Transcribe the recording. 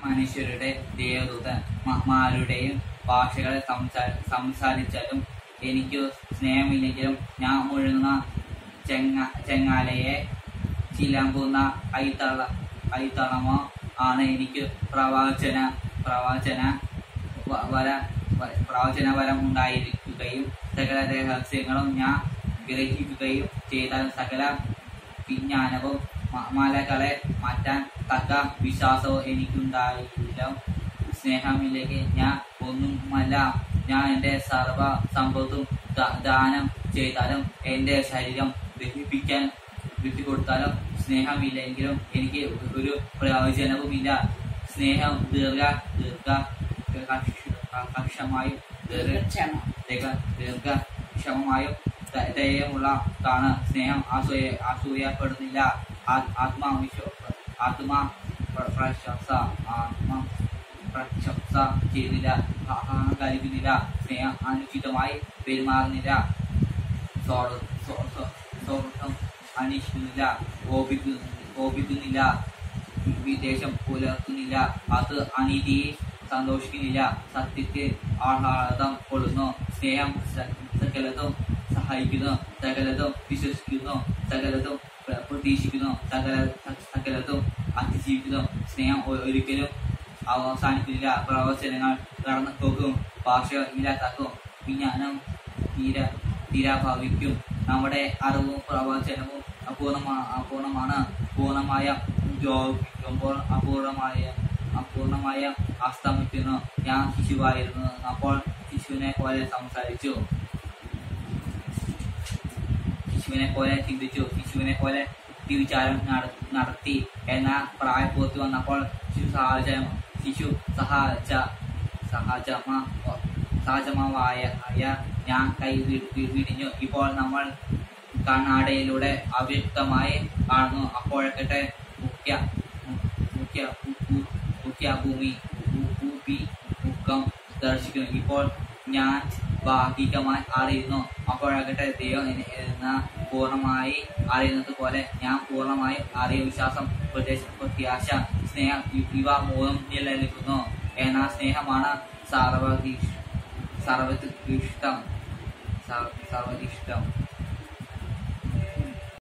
മനുഷ്യരുടെ ദേവദൂതന്മാരുടെയും ഭാഷകളെ സംസാ സംസാരിച്ചാലും എനിക്ക് സ്നേഹമില്ലെങ്കിലും ഞാൻ മുഴുകുന്ന ചെങ്ങ ചെങ്ങാലയെ ചിലമ്പുന്ന കൈത്തള കൈത്തളമോ ആണ് എനിക്ക് പ്രവാചന പ്രവാചന വ- വര വ- പ്രവചന വരം ഉണ്ടായിരിക്കുകയും സകല രഹസ്യങ്ങളും ഞാൻ ഗ്രഹിക്കുകയും ചെയ്താൽ സകല വിജ്ഞാനവും മ- മലകളെ മാറ്റാൻ തക്ക വിശ്വാസവും എനിക്കുണ്ടായില്ല സ്നേഹമില്ലെങ്കിൽ ഞാൻ ഒന്നുമല്ല ഞാൻ എൻ്റെ സർവ സമ്പത്തും ദാ- ദാനം ചെയ്താലും എൻ്റെ ശരീരം ദഹിപ്പിക്കാൻ വിട്ടുകൊടുത്താലും സ്നേഹമില്ലെങ്കിലും എനിക്ക് ഒരു പ്രയോജനവുമില്ല സ്നേഹം ദീർഘ ദീർഘ കക്ഷമായും ദീർഘ ക്ഷമ ദീർഘ ദീർഘക്ഷമമായും ദ- ദയമുള്ള താണ് സ്നേഹം അസൂയ അസൂയപ്പെടുന്നില്ല ആ- ആത്മാവിശ്വ ആത്മാ പ്ര- പ്രശംസ ആത്മ പ്രശംസ ചെയ്യുന്നില്ല അ- അഹങ്കരിക്കുന്നില്ല സ്നേഹം അനുചിതമായി പെരുമാറുന്നില്ല സ്വാർ- സ്വ- സ്വ- സ്വാർത്ഥം അന്വേഷിക്കുന്നില്ല കോപിക്കു കോപിക്കുന്നില്ല വിദേശം പുലർത്തുന്നില്ല അത് അനീതിയെ സന്തോഷിക്കുന്നില്ല സത്യത്തെ ആഹ്ലാദം കൊള്ളുന്നു സ്നേഹം സ- സകലതും സഹായിക്കുന്നു സകലതും വിശ്വസിക്കുന്നു സകലതും പ്ര- പ്രതീക്ഷിക്കുന്നു സകല സ- സകലതും അതിജീവിക്കുന്നു സ്നേഹം ഒ- ഒരിക്കലും അവസാനിക്കുന്നില്ല പ്രവചനങ്ങൾ കടന്നു പോകും ഭാഷ ഇല്ലാതാക്കും വിജ്ഞാനം തീര തീരാഭാവിക്കും നമ്മുടെ അറിവും പ്രവചനവും അപൂർണമാ അപൂർണമാണ് പൂർണ്ണമായ ഉപയോഗിക്കുമ്പോൾ അപൂർണമായ അപൂർണമായ അസ്തമിക്കുന്നു ഞാൻ ശിശുവായിരുന്നു അപ്പോൾ ശിശുവിനെ പോലെ സംസാരിച്ചു ശിശുവിനെ പോലെ ചിന്തിച്ചു ശിശുവിനെ പോലെ വിചാരം നടത്തി എന്ന പ്രായപൂർത്തി വന്നപ്പോൾ ശിശു സഹജ ശിശു സഹജ സഹജമ സഹജമായ ആയ ഞാൻ കൈ വി- വി- വിടിഞ്ഞു ഇപ്പോൾ നമ്മൾ കണ്ണാടയിലൂടെ അവ്യക്തമായി കാണുന്നു അപ്പോഴൊക്കെ മുഖ്യ മുഖ്യ മുഖ്യ ഭൂമി ഭൂപി മുഖം ദർശിക്കുന്നു ഇപ്പോൾ ഞാൻ ഭാഗികമായി അറിയുന്നു അപ്പോഴാകട്ടെ ദൈവം എന്നെ എന്ന പൂർണ്ണമായി അറിയുന്നത് പോലെ ഞാൻ പൂർണ്ണമായും അറിയ വിശ്വാസം പ്രത്യേക പ്രത്യാശ സ്നേഹം ഇ- ഇവ മൂന്നും നിലനിൽക്കുന്നു എന്നാൽ സ്നേഹമാണ് സർവ സർവത്തിഷ്ടം സർവതിഷ്ടം